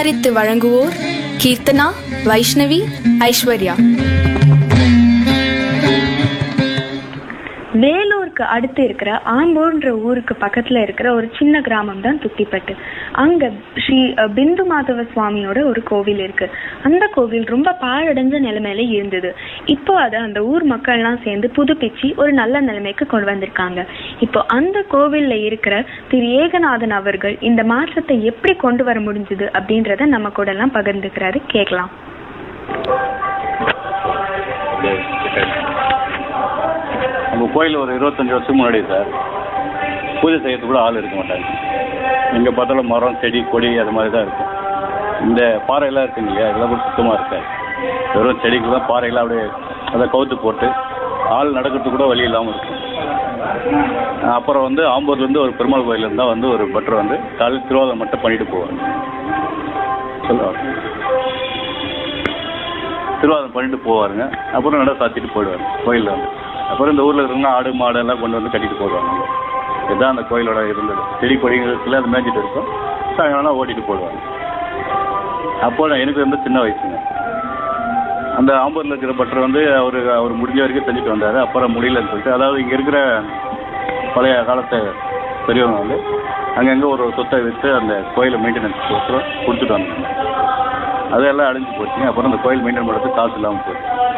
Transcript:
தயாரித்து வழங்குவோர் கீர்த்தனா வைஷ்ணவி ஐஸ்வர்யா வேலூருக்கு அடுத்து இருக்கிற ஆம்பூர்ன்ற ஊருக்கு பக்கத்துல இருக்கிற ஒரு சின்ன கிராமம் தான் துத்திப்பட்டு அங்க ஸ்ரீ அஹ், பிந்து மாதவ சுவாமியோட ஒரு கோவில் இருக்கு அந்த கோவில் ரொம்ப பாழடைஞ்ச நிலைமையில இருந்தது இப்போ அதை அந்த ஊர் மக்கள்லாம் சேர்ந்து புதுப்பிச்சு ஒரு நல்ல நிலைமைக்கு கொண்டு வந்திருக்காங்க இப்போ அந்த கோவில்ல இருக்கிற திரு ஏகநாதன் அவர்கள் இந்த மாற்றத்தை எப்படி கொண்டு வர முடிஞ்சது அப்படின்றத நம்ம கூட எல்லாம் பகிர்ந்துக்கிறாரு கேட்கலாம் நம்ம கோயில் ஒரு இருபத்தஞ்சி வருஷம் முன்னாடி சார் பூஜை செய்யறதுக்கு கூட ஆள் இருக்க மாட்டாங்க எங்கே பார்த்தாலும் மரம் செடி கொடி அது மாதிரி தான் இருக்கும் இந்த பாறையெல்லாம் இருக்குங்க இல்லையா இதெல்லாம் கூட சுத்தமாக இருக்காது வெறும் செடிக்கு தான் பாறையெல்லாம் அப்படியே அதை கவுத்து போட்டு ஆள் நடக்கிறதுக்கு கூட வழி இல்லாமல் இருக்கும் அப்புறம் வந்து ஆம்பூர்லேருந்து ஒரு பெருமாள் கோயிலேருந்து தான் வந்து ஒரு பட்டர் வந்து காலையில் திருவாதம் மட்டும் பண்ணிட்டு போவார் சொல்லுவாங்க திருவாதம் பண்ணிட்டு போவாருங்க அப்புறம் நட சாத்திட்டு போயிடுவார் கோயிலில் வந்து அப்புறம் இந்த ஊரில் இருக்கிறவங்க ஆடு மாடு எல்லாம் கொண்டு வந்து கட்டிட்டு போடுவாங்க இதுதான் அந்த கோயிலோட இருந்தது செடி கொடிகளுக்குள்ள அது மேய்ஞ்சிட்டு இருக்கும் சாயங்காலம் ஓட்டிட்டு போடுவாங்க அப்போ நான் எனக்கு வந்து சின்ன வயசுங்க அந்த ஆம்பூரில் இருக்கிற பட்டர் வந்து அவர் அவர் முடிஞ்ச வரைக்கும் செஞ்சுட்டு வந்தார் அப்புறம் முடியலன்னு சொல்லிட்டு அதாவது இங்கே இருக்கிற பழைய காலத்து பெரியவங்க வந்து அங்கங்கே ஒரு சொத்தை விற்று அந்த கோயிலை மெயின்டெனன்ஸ் கொடுத்துட்டு வந்தாங்க அதெல்லாம் அழிஞ்சு போச்சுங்க அப்புறம் அந்த கோயில் மெயின்டைன் பண்ணுறதுக்கு காசு இல்லாமல் போச்சு